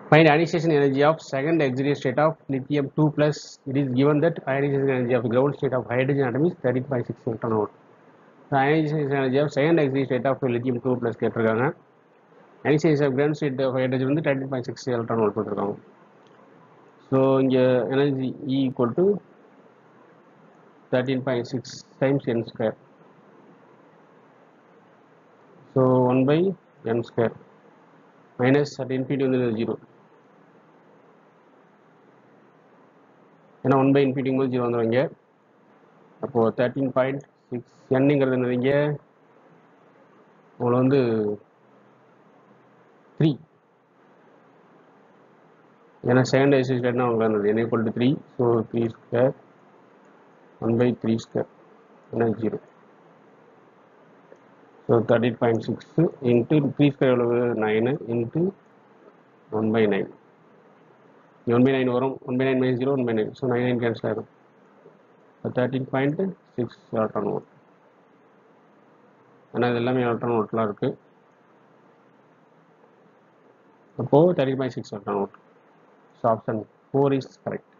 Find ionization energy of second auxiliary state of lithium 2 plus. It is given that ionization energy of ground state of hydrogen atom is 13.6 electron volt. So ionization energy of second auxiliary state of lithium 2 plus கேட்டிருக்காங்க ionization of ground state of hydrogen வந்து 13.6 electron volt போட்டிருக்காங்க so இங்கே energy E equal to 13.6 times n square. So 1 by n square minus at infinity வந்து zero ஏன்னா one by இன்ஃபினிட்டிங் போது zero வந்துடுவீங்க அப்போது தேர்ட்டீன் பாயிண்ட் சிக்ஸ் என்னங்கிறது என்னதுங்க உங்களுக்கு வந்து த்ரீ ஏன்னா செகண்ட் ஐசி ஸ்கொயர்னா உங்களுக்கு என்னது என்ன equal to three so three square one by three square என்ன zero so thirteen point six into three square எவ்வளவு nine into one by nine one by nine வரும் one by nine minus zero one by nine so nine nine cancel ஆகிடும் thirteen point six electron volt ஏன்னா இது எல்லாமே electron வோல்ட்லாம் இருக்குது அப்போது thirty point six electron volt so option four is correct